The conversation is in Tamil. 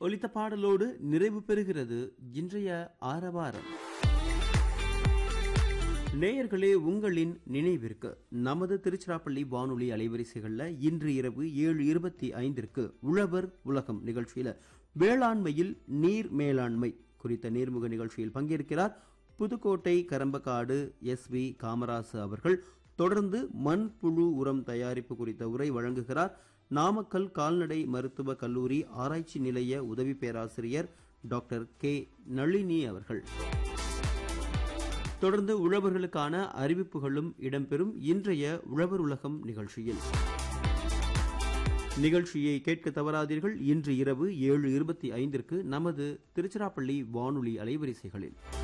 ஒலித்த பாடலோடு நிறைவு பெறுகிறது இன்றைய ஆரவாரம் நேயர்களே உங்களின் நினைவிற்கு நமது திருச்சிராப்பள்ளி வானொலி அலைவரிசைகள்ல இன்று இரவு ஏழு இருபத்தி ஐந்திற்கு உழவர் உலகம் நிகழ்ச்சியில வேளாண்மையில் நீர் மேலாண்மை குறித்த நேர்முக நிகழ்ச்சியில் பங்கேற்கிறார் புதுக்கோட்டை கரம்பக்காடு எஸ் வி காமராசு அவர்கள் தொடர்ந்து மண்புழு உரம் தயாரிப்பு குறித்த உரை வழங்குகிறார் நாமக்கல் கால்நடை மருத்துவ கல்லூரி ஆராய்ச்சி நிலைய உதவி பேராசிரியர் டாக்டர் கே நளினி அவர்கள் தொடர்ந்து உழவர்களுக்கான அறிவிப்புகளும் இடம்பெறும் இன்றைய உழவர் உலகம் நிகழ்ச்சியில் நிகழ்ச்சியை கேட்க தவறாதீர்கள் இன்று இரவு ஏழு இருபத்தி ஐந்திற்கு நமது திருச்சிராப்பள்ளி வானொலி அலைவரிசைகளில்